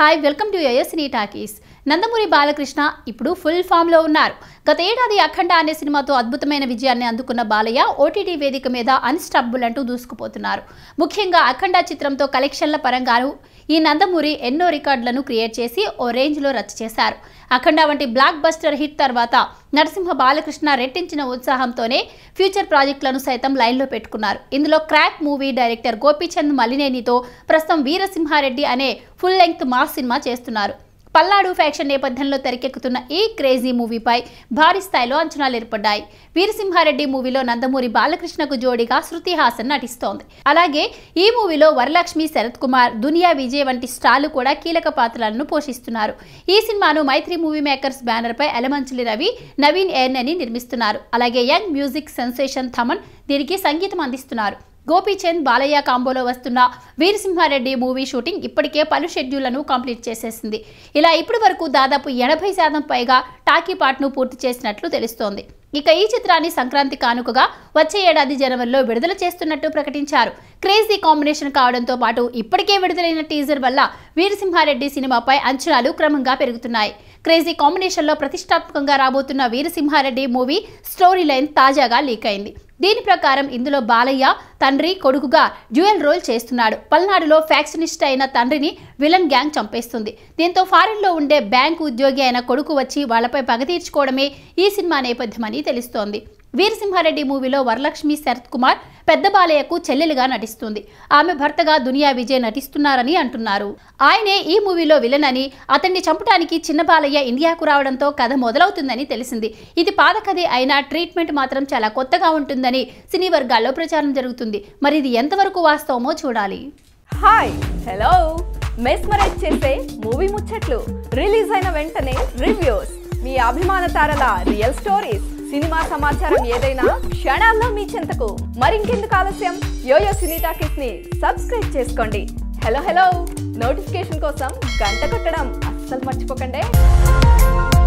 hi welcome to యోయస్ నీ talkies Nandamuri Balakrishna ఇప్పుడు full ఫామ్లో ఉన్నారు గత ఏడాది అఖండ అనే సినిమాతో అద్భుతమైన విజయాన్ని అందుకున్న బాలయ్య ఓటీటీ వేదిక మీద అన్స్టాపబుల్ అంటూ దూసుకుపోతున్నారు ముఖ్యంగా అఖండ చిత్రంతో కలెక్షన్ల పరంగాను ఈ నందమూరి ఎన్నో రికార్డులను క్రియేట్ చేసి ఓ రేంజ్లో రచ్చ చేశారు అఖండ వంటి బ్లాక్ బస్టర్ హిట్ తర్వాత నరసింహ బాలకృష్ణ రెట్టించిన ఉత్సాహంతోనే ఫ్యూచర్ ప్రాజెక్టులను సైతం లైన్లో పెట్టుకున్నారు ఇందులో క్రాక్ మూవీ డైరెక్టర్ గోపీచంద్ మలినేనితో ప్రస్తుతం వీరసింహారెడ్డి అనే ఫుల్ లెంగ్త్ మాస్ సినిమా చేస్తున్నారు పల్నాడు ఫ్యాక్షన్ నేపథ్యంలో తెరకెక్కుతున్న ఈ క్రేజీ మూవీపై భారీ స్థాయిలో అంచనాలు ఏర్పడ్డాయి వీరసింహారెడ్డి మూవీలో నందమూరి బాలకృష్ణకు జోడీగా శృతి హాసన్ నటిస్తోంది అలాగే ఈ మూవీలో వరలక్ష్మి శరత్ కుమార్ దునియా విజయ్ వంటి స్టార్లు కూడా కీలక పాత్రలను పోషిస్తున్నారు ఈ సినిమాను మైత్రి మూవీ మేకర్స్ బ్యానర్ పై ఎలమంచిలి రవి నవీన్ ఎర్నని నిర్మిస్తున్నారు అలాగే యంగ్ మ్యూజిక్ సెన్సేషన్ థమన్ దీనికి సంగీతం అందిస్తున్నారు గోపీచంద్ బాలయ్య కాంబోలో వస్తున్న వీరసింహారెడ్డి మూవీ షూటింగ్ ఇప్పటికే పలు షెడ్యూళ్లను కంప్లీట్ చేసేసింది ఇలా ఇప్పటి వరకు దాదాపు ఎనభై శాతం పైగా టాకీ పార్ట్ను పూర్తి చేసినట్లు తెలుస్తోంది ఇక ఈ చిత్రాన్ని సంక్రాంతి కానుకగా వచ్చే ఏడాది జనవరిలో విడుదల చేస్తున్నట్టు ప్రకటించారు క్రేజీ కాంబినేషన్ కావడంతో పాటు ఇప్పటికే విడుదలైన టీజర్ వల్ల వీరసింహారెడ్డి సినిమాపై అంచనాలు క్రమంగా పెరుగుతున్నాయి క్రేజీ కాంబినేషన్లో ప్రతిష్టాత్మకంగా రాబోతున్న వీరసింహారెడ్డి మూవీ స్టోరీ లైన్ తాజాగా లీక్ అయింది దీని ప్రకారం ఇందులో బాలయ్య తండ్రి కొడుకుగా డ్యూయల్ రోల్ చేస్తున్నాడు పల్నాడులో ఫ్యాక్షనిస్ట్ అయిన తండ్రిని విలన్ గ్యాంగ్ చంపేస్తుంది దీంతో ఫారిన్లో ఉండే బ్యాంకు ఉద్యోగి అయిన కొడుకు వచ్చి వాళ్లపై పగ తీర్చుకోవడమే ఈ సినిమా నేపథ్యమని తెలుస్తోంది వీరసింహారెడ్డి మూవీలో వరలక్ష్మి శరత్ కుమార్ పెద్ద బాలయ్యకు చెల్లెలుగా నటిస్తుంది ఆమె భర్తగా దునియా విజయ్ నటిస్తున్నారని అంటున్నారు ఆయనే ఈ మూవీలో విలన్ అని అతన్ని చంపడానికి చిన్న బాలయ్య ఇండియాకు రావడంతో కథ మొదలవుతుందని తెలిసింది ఇది పాత కథే అయినా ట్రీట్మెంట్ మాత్రం చాలా కొత్తగా ఉంటుందని సినీ వర్గాల్లో ప్రచారం జరుగుతుంది మరి ఇది ఎంతవరకు వాస్తవమో చూడాలి హాయ్ హలో మెస్మరైజ్ చేసే మూవీ ముచ్చట్లు రిలీజ్ అయిన వెంటనే రివ్యూస్ మీ అభిమాన తారల రియల్ స్టోరీస్ సినిమా సమాచారం ఏదైనా క్షణాల్లో మీ చెంతకు మరింకెందుకు ఆలస్యం యోయో సినీ టాకీస్ ని సబ్స్క్రైబ్ చేసుకోండి హలో హలో నోటిఫికేషన్ కోసం గంట కొట్టడం అస్సలు మర్చిపోకండి